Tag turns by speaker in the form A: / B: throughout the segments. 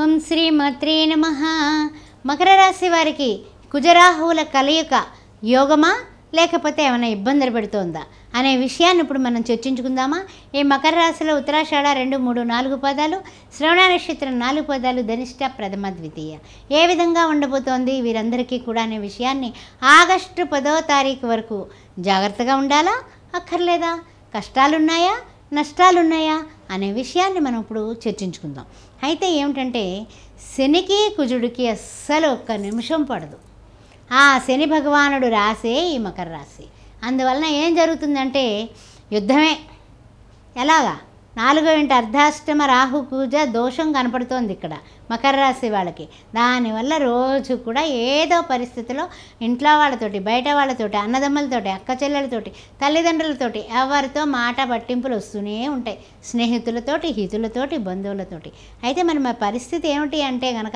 A: ఓం శ్రీ మత్రే నమ మకర రాశి వారికి కుజరాహువుల కలయిక యోగమా లేకపోతే ఏమైనా ఇబ్బందులు పెడుతోందా అనే విషయాన్ని ఇప్పుడు మనం చర్చించుకుందామా ఈ మకర రాశిలో ఉత్తరాషాఢ రెండు మూడు నాలుగు పదాలు శ్రవణ నక్షత్రం నాలుగు పదాలు ధనిష్ట ప్రథమ ద్వితీయ ఏ విధంగా ఉండబోతోంది వీరందరికీ కూడా అనే విషయాన్ని ఆగస్టు పదో తారీఖు వరకు జాగ్రత్తగా ఉండాలా అక్కర్లేదా కష్టాలున్నాయా నష్టాలున్నాయా అనే విషయాన్ని మనం ఇప్పుడు చర్చించుకుందాం అయితే ఏమిటంటే శనికి కుజుడికి అస్సలు ఒక్క నిమిషం పడదు ఆ శని భగవానుడు రాసే ఈ మకర రాశి అందువలన ఏం జరుగుతుందంటే యుద్ధమే ఎలాగా నాలుగో ఇంటి అర్ధాష్టమ రాహు పూజ దోషం కనపడుతోంది ఇక్కడ మకర రాశి వాళ్ళకి దానివల్ల రోజు కూడా ఏదో పరిస్థితిలో ఇంట్లో వాళ్ళతోటి బయట వాళ్ళతోటి అన్నదమ్ములతోటి అక్క చెల్లెలతోటి తల్లిదండ్రులతోటి ఎవరితో మాట పట్టింపులు వస్తూనే ఉంటాయి స్నేహితులతోటి హితులతోటి బంధువులతోటి అయితే మరి మా పరిస్థితి ఏమిటి అంటే కనుక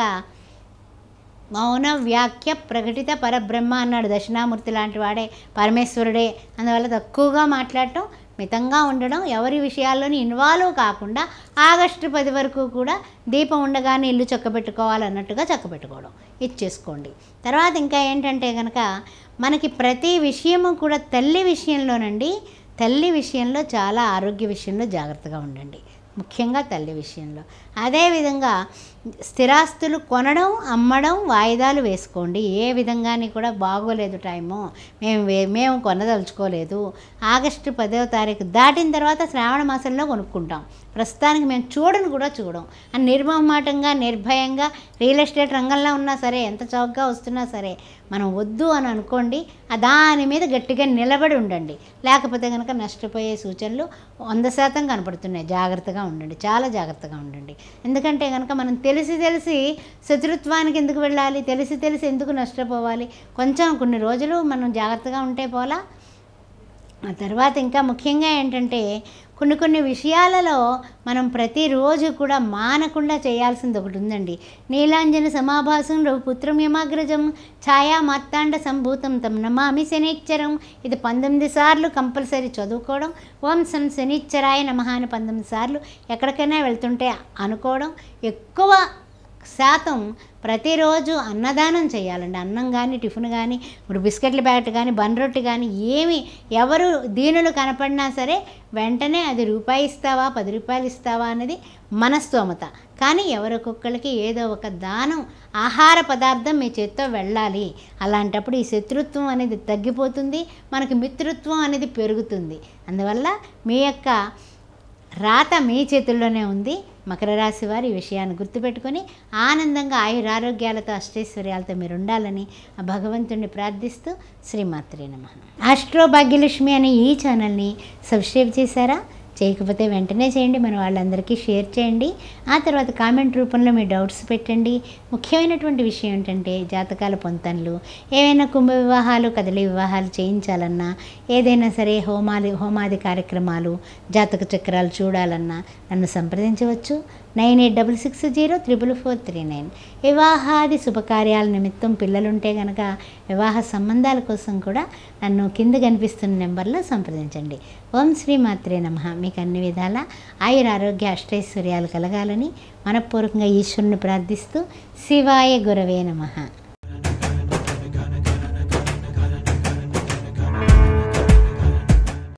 A: మౌన వ్యాఖ్య ప్రకటిత పరబ్రహ్మ అన్నాడు దక్షిణామూర్తి లాంటి వాడే పరమేశ్వరుడే అందువల్ల తక్కువగా మాట్లాడటం మితంగా ఉండడం ఎవరి విషయాల్లోని ఇన్వాల్వ్ కాకుండా ఆగస్టు పది వరకు కూడా దీపం ఉండగానే ఇల్లు చక్కబెట్టుకోవాలన్నట్టుగా చక్కబెట్టుకోవడం ఇచ్చేసుకోండి తర్వాత ఇంకా ఏంటంటే కనుక మనకి ప్రతి విషయము కూడా తల్లి విషయంలోనండి తల్లి విషయంలో చాలా ఆరోగ్య విషయంలో జాగ్రత్తగా ఉండండి ముఖ్యంగా తల్లి విషయంలో అదేవిధంగా స్థిరాస్తులు కొనడం అమ్మడం వాయిదాలు వేసుకోండి ఏ విధంగాని కూడా బాగోలేదు టైము మేము వే- మేము కొనదలుచుకోలేదు ఆగస్టు పదవ తారీఖు దాటిన తర్వాత శ్రావణ మాసంలో కొనుక్కుంటాం ప్రస్తుతానికి మేము చూడను కూడా చూడం అని నిర్మమాటంగా నిర్భయంగా రియల్ ఎస్టేట్ రంగంలో ఉన్నా సరే ఎంత చౌకగా వస్తున్నా సరే మనం వద్దు అని అనుకోండి ఆ దాని మీద గట్టిగా నిలబడి ఉండండి లేకపోతే కనుక నష్టపోయే సూచనలు వంద శాతం కనపడుతున్నాయి జాగ్రత్తగా ఉండండి చాలా జాగ్రత్తగా ఉండండి ఎందుకంటే కనుక మనం తెలిసి తెలిసి శత్రుత్వానికి ఎందుకు వెళ్ళాలి తెలిసి తెలిసి ఎందుకు నష్టపోవాలి కొంచెం కొన్ని రోజులు మనం జాగ్రత్తగా ఉంటే పోలా ఆ తర్వాత ఇంకా ముఖ్యంగా ఏంటంటే కొన్ని కొన్ని విషయాలలో మనం ప్రతిరోజు కూడా మానకుండా చేయాల్సింది ఒకటి ఉందండి నీలాంజన సమాభాసం రఘుపుత్రం యమాగ్రజం ఛాయా మార్తాండ సంభూతం తం నమామి శనిచ్చరం ఇది పంతొమ్మిది సార్లు కంపల్సరీ చదువుకోవడం ఓం సం శనిచ్చరాయ నమః అని పంతొమ్మిది సార్లు ఎక్కడికైనా వెళ్తుంటే అనుకోవడం ఎక్కువ శాతం ప్రతిరోజు అన్నదానం చేయాలండి అన్నం కానీ టిఫిన్ కానీ ఇప్పుడు బిస్కెట్ల ప్యాకెట్ కానీ బన్ రొట్టి కానీ ఏమి ఎవరు దీనులు కనపడినా సరే వెంటనే అది రూపాయి ఇస్తావా పది రూపాయలు ఇస్తావా అనేది మన స్తోమత కానీ ఎవరికొక్కరికి ఏదో ఒక దానం ఆహార పదార్థం మీ చేత్తో వెళ్ళాలి అలాంటప్పుడు ఈ శత్రుత్వం అనేది తగ్గిపోతుంది మనకి మిత్రుత్వం అనేది పెరుగుతుంది అందువల్ల మీ యొక్క రాత మీ చేతుల్లోనే ఉంది మకర రాశి వారి ఈ విషయాన్ని గుర్తుపెట్టుకొని ఆనందంగా ఆయురారోగ్యాలతో అష్టైశ్వర్యాలతో మీరు ఉండాలని ఆ భగవంతుణ్ణి ప్రార్థిస్తూ శ్రీమాత్రే నమ ఆస్ట్రో భాగ్యలక్ష్మి అనే ఈ ఛానల్ని సబ్స్క్రైబ్ చేశారా చేయకపోతే వెంటనే చేయండి మన వాళ్ళందరికీ షేర్ చేయండి ఆ తర్వాత కామెంట్ రూపంలో మీ డౌట్స్ పెట్టండి ముఖ్యమైనటువంటి విషయం ఏంటంటే జాతకాల పొంతనలు ఏవైనా కుంభ వివాహాలు కదలి వివాహాలు చేయించాలన్నా ఏదైనా సరే హోమాలు హోమాది కార్యక్రమాలు జాతక చక్రాలు చూడాలన్నా నన్ను సంప్రదించవచ్చు nine eight double six zero triple four three nine వివాహాది శుభకార్యాల నిమిత్తం పిల్లలుంటే కనుక వివాహ సంబంధాల కోసం కూడా నన్ను కింద కనిపిస్తున్న నెంబర్లో సంప్రదించండి ఓం శ్రీ మాత్రే నమ మీకు అన్ని విధాల ఆయుర ఆరోగ్య అష్టైశ్వర్యాలు కలగాలని మనపూర్వకంగా ఈశ్వరుని ప్రార్థిస్తూ శివాయ గురవే నమః